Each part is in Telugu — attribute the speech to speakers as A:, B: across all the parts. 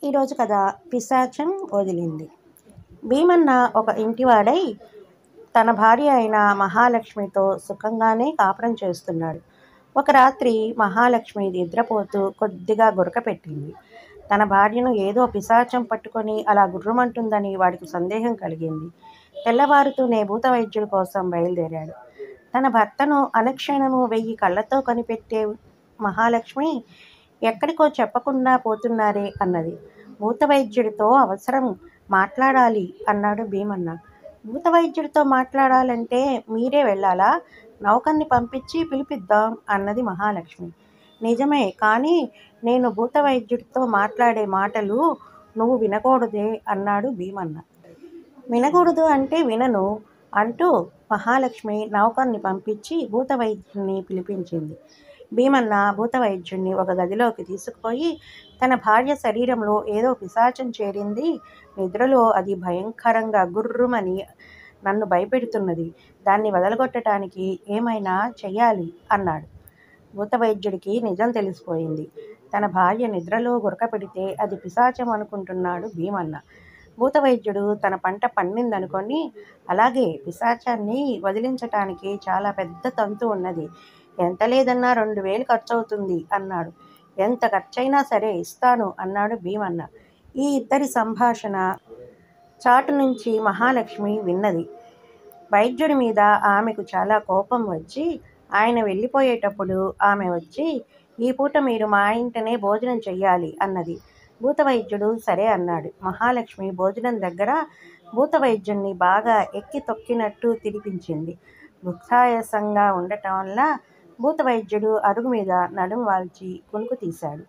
A: ఈరోజు కథ పిశాచం వదిలింది భీమన్న ఒక ఇంటివాడై తన భార్య అయిన మహాలక్ష్మితో సుఖంగానే కాపురం చేస్తున్నాడు ఒక రాత్రి మహాలక్ష్మి నిద్రపోతూ కొద్దిగా గురక పెట్టింది తన భార్యను ఏదో పిశాచం పట్టుకొని అలా గుర్రమంటుందని వాడికి సందేహం కలిగింది తెల్లవారుతూనే భూత వైద్యుడి కోసం బయలుదేరాడు తన భర్తను అనుక్షణము వెయ్యి కళ్ళతో కనిపెట్టే మహాలక్ష్మి ఎక్కడికో చెప్పకుండా పోతున్నారే అన్నది భూత వైద్యుడితో అవసరం మాట్లాడాలి అన్నాడు భీమన్న భూత వైద్యుడితో మాట్లాడాలంటే మీరే వెళ్ళాలా నౌకర్ని పంపించి పిలిపిద్దాం అన్నది మహాలక్ష్మి నిజమే కానీ నేను భూత వైద్యుడితో మాట్లాడే మాటలు నువ్వు వినకూడదే అన్నాడు భీమన్న వినకూడదు అంటే వినను అంటూ మహాలక్ష్మి నౌకర్ని పంపించి భూత వైద్యుడిని పిలిపించింది భీమన్న భూత వైద్యుడిని ఒక గదిలోకి తీసుకుపోయి తన భార్య శరీరంలో ఏదో పిశాచం చేరింది నిద్రలో అది భయంకరంగా గుర్రుమని నన్ను భయపెడుతున్నది దాన్ని వదలగొట్టడానికి ఏమైనా చెయ్యాలి అన్నాడు భూత వైద్యుడికి నిజం తెలిసిపోయింది తన భార్య నిద్రలో గురక పెడితే అది పిశాచం అనుకుంటున్నాడు భీమన్న భూత వైద్యుడు తన పంట పండిందనుకొని అలాగే పిశాచాన్ని వదిలించటానికి చాలా పెద్ద తంతు ఉన్నది ఎంత లేదన్నా రెండు వేలు ఖర్చు అవుతుంది అన్నాడు ఎంత ఖర్చైనా సరే ఇస్తాను అన్నాడు భీమన్న ఈ ఇద్దరి సంభాషణ చాటు నుంచి మహాలక్ష్మి విన్నది వైద్యుడి మీద ఆమెకు చాలా కోపం వచ్చి ఆయన వెళ్ళిపోయేటప్పుడు ఆమె వచ్చి ఈ పూట మీరు మా ఇంటనే భోజనం చెయ్యాలి అన్నది భూత వైద్యుడు సరే అన్నాడు మహాలక్ష్మి భోజనం దగ్గర భూత వైద్యుణ్ణి బాగా ఎక్కి తొక్కినట్టు తినిపించింది భుక్తాయాసంగా ఉండటం వల్ల భూత వైద్యుడు అరుగు మీద నడుము వాల్చి కునుకు తీశాడు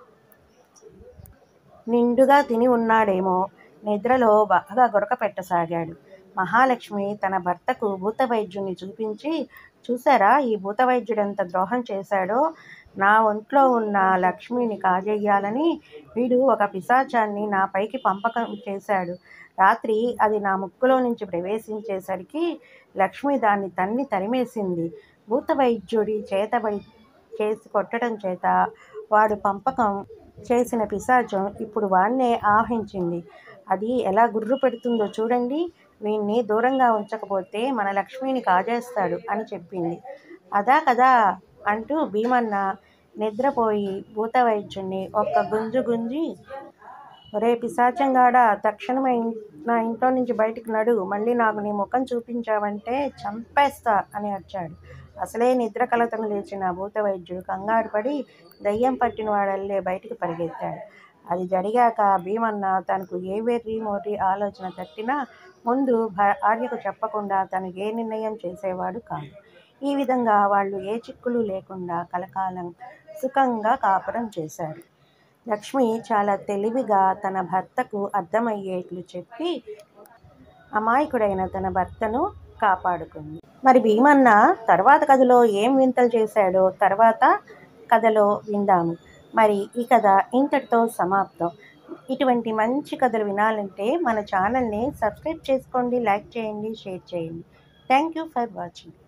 A: నిండుగా తిని ఉన్నాడేమో నిద్రలో బాగా గొరక పెట్టసాగాడు మహాలక్ష్మి తన భర్తకు భూత వైద్యుని చూపించి చూసారా ఈ భూత వైద్యుడు ఎంత ద్రోహం చేశాడో నా ఒంట్లో ఉన్న లక్ష్మిని కాజేయాలని వీడు ఒక పిశాచాన్ని నా పైకి పంపకం చేశాడు రాత్రి అది నా ముక్కులో నుంచి ప్రవేశించేసరికి లక్ష్మి దాన్ని తన్ని తరిమేసింది భూత వైద్యుడి చేతబడి చేసి కొట్టడం చేత వాడు పంపకం చేసిన పిశాచం ఇప్పుడు వాణ్ణే ఆవహించింది అది ఎలా గుర్రు పెడుతుందో చూడండి వీణ్ణి దూరంగా ఉంచకపోతే మన లక్ష్మిని కాజేస్తాడు అని చెప్పింది అదా కదా అంటూ భీమన్న నిద్రపోయి భూత వైద్యుణ్ణి ఒక్క గుంజు గుంజి ఒరే పిశాచంగాడా తక్షణమే ఇన్- నా ఇంట్లో నుంచి బయటికి నడు మళ్ళీ నాకు నీ ముఖం చూపించావంటే చంపేస్తా అని అరిచాడు అసలే నిద్ర కలతను లేచిన భూత వైద్యుడు కంగారు పడి దయ్యం పట్టిన వాడల్లే బయటికి పరిగెత్తాడు అది జరిగాక భీమన్న తనకు ఏ వెర్రి మోటి ఆలోచన తట్టినా ముందు భార్యకు చెప్పకుండా తను ఏ నిర్ణయం చేసేవాడు కాదు ఈ విధంగా వాళ్ళు ఏ చిక్కులు లేకుండా కలకాలం సుఖంగా కాపురం చేశారు లక్ష్మి చాలా తెలివిగా తన భర్తకు అర్థమయ్యేట్లు చెప్పి అమాయకుడైన తన భర్తను కాపాడుకుంది మరి భీమన్న తర్వాత కథలో ఏం వింతలు చేశాడో తర్వాత కథలో విందాము మరి ఈ కథ ఇంతటితో సమాప్తం ఇటువంటి మంచి కథలు వినాలంటే మన ఛానల్ని సబ్స్క్రైబ్ చేసుకోండి లైక్ చేయండి షేర్ చేయండి థ్యాంక్ యూ ఫర్ వాచింగ్